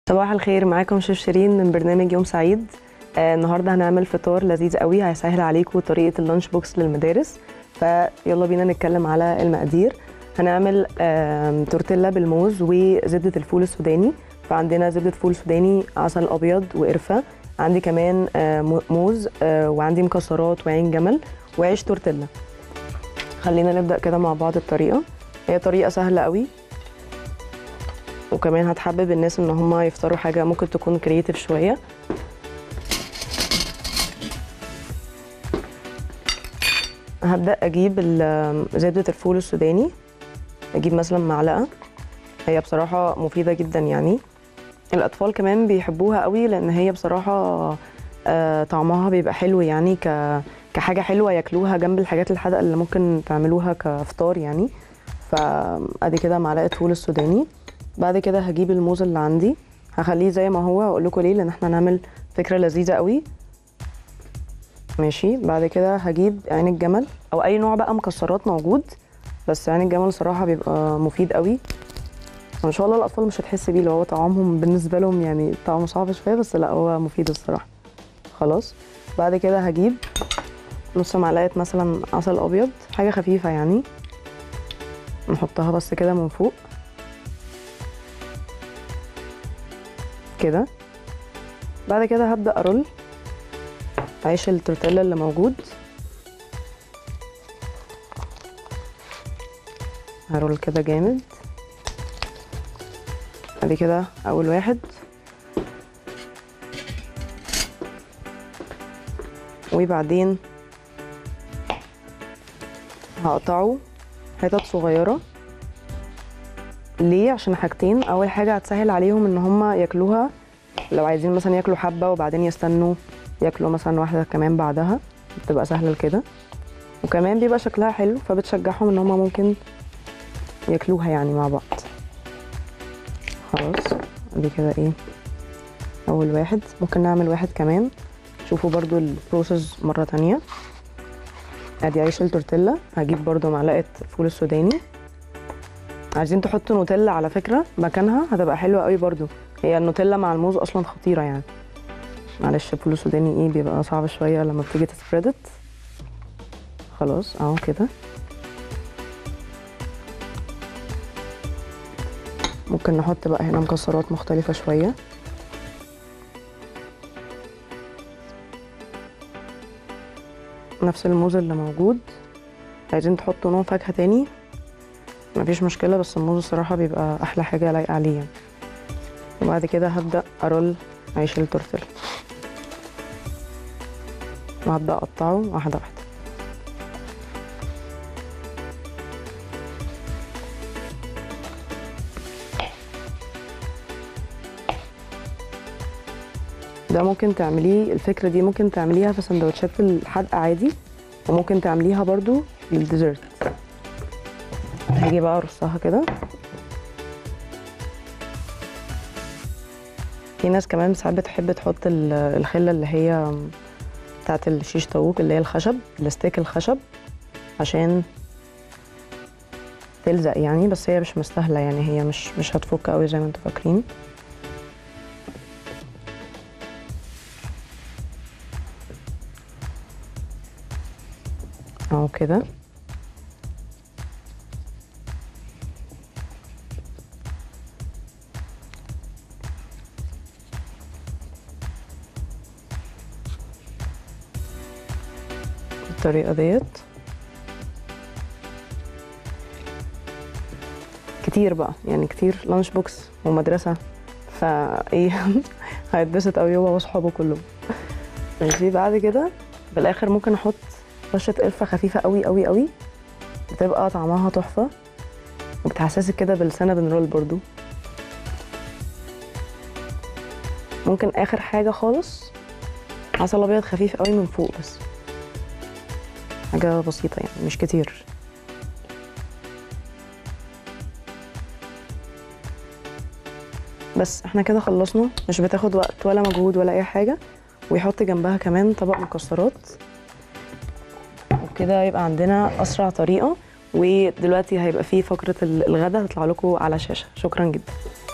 صباح الخير معاكم شيف شيرين من برنامج يوم سعيد آه النهارده هنعمل فطار لذيذ قوي هيسهل عليكم طريقه اللانش بوكس للمدارس فيلا بينا نتكلم على المقادير هنعمل آه تورتيلا بالموز وزبده الفول السوداني فعندنا زبده فول سوداني عسل ابيض وقرفه عندي كمان آه موز آه وعندي مكسرات وعين جمل وعيش تورتيلا خلينا نبدا كده مع بعض الطريقه هي طريقه سهله قوي وكمان هتحبب الناس ان هم يفطروا حاجه ممكن تكون كرييتيف شويه هبدا اجيب ال- زبده الفول السوداني اجيب مثلا معلقه هي بصراحه مفيده جدا يعني الاطفال كمان بيحبوها قوي لان هي بصراحه آه، طعمها بيبقى حلو يعني ك كحاجه حلوه ياكلوها جنب الحاجات الحادقه اللي ممكن تعملوها كفطار يعني فادي كده معلقه فول السوداني بعد كده هجيب الموز اللي عندي هخليه زي ما هو هقول لكم ليه لان احنا هنعمل فكره لذيذه قوي ماشي بعد كده هجيب عين الجمل او اي نوع بقى مكسرات موجود بس عين الجمل صراحه بيبقى مفيد قوي وان شاء الله الاطفال مش هتحس بيه اللي هو طعامهم بالنسبه لهم يعني طعمه صعب شويه بس لا هو مفيد الصراحه خلاص بعد كده هجيب نص معلقه مثلا عسل ابيض حاجه خفيفه يعني نحطها بس كده من فوق كده بعد كده هبدأ أرول عيش التورتيلا اللي موجود هرول كده جامد بعد كده أول واحد وبعدين هقطعه حتت صغيره ليه عشان حاجتين اول حاجه هتسهل عليهم ان هم ياكلوها لو عايزين مثلا ياكلوا حبه وبعدين يستنوا ياكلوا مثلا واحده كمان بعدها بتبقى سهله كده وكمان بيبقى شكلها حلو فبتشجعهم ان هم ممكن ياكلوها يعني مع بعض خلاص ادي كده ايه اول واحد ممكن نعمل واحد كمان شوفوا برضو البروسيس مره تانية ادي عيش التورتيلا هجيب برضو معلقه فول السوداني عايزين تحطوا نوتيلا على فكره مكانها هتبقى حلوه قوي برضو هي النوتيلا مع الموز اصلا خطيره يعني معلش الفول السوداني ايه بيبقى صعب شويه لما بتيجي تسبريدت خلاص اهو كده ممكن نحط بقى هنا مكسرات مختلفه شويه نفس الموز اللي موجود عايزين تحطوا نوع فاكهه تاني مفيش مشكله بس الموز الصراحه بيبقى احلى حاجه لايقه عليه يعني. وبعد كده هبدا ارول عيش التورتيلا وهبدا اقطعه واحده واحده ده ممكن تعمليه الفكره دي ممكن تعمليها في سندوتشات الحدقه عادي وممكن تعمليها برضو للديزرت هاجي بقى ارصها كده في ناس كمان ساعات بتحب تحط ال- الخله اللي هي بتاعت الشيش طاووق اللي هي الخشب الستيك الخشب عشان تلزق يعني بس هي مش مستاهله يعني هي مش مش هتفك قوي زي ما انتوا فاكرين اهو كده بالطريقه ديت كتير بقى يعني كتير لانش بوكس ومدرسه فايه هيتبسط قوي هو واصحابه كلهم ماشي بعد كده في الاخر ممكن احط رشه قرفه خفيفه قوي قوي قوي بتبقى طعمها تحفه وبتحسسك كده بالسينابون رول برضو ممكن اخر حاجه خالص عسل ابيض خفيف قوي من فوق بس حاجه بسيطه يعني مش كتير بس احنا كده خلصنا مش بتاخد وقت ولا مجهود ولا اي حاجه ويحط جنبها كمان طبق مكسرات وكده يبقى عندنا اسرع طريقه ودلوقتي هيبقى فيه فقره الغدا هتطلع لكم على شاشه شكرا جدا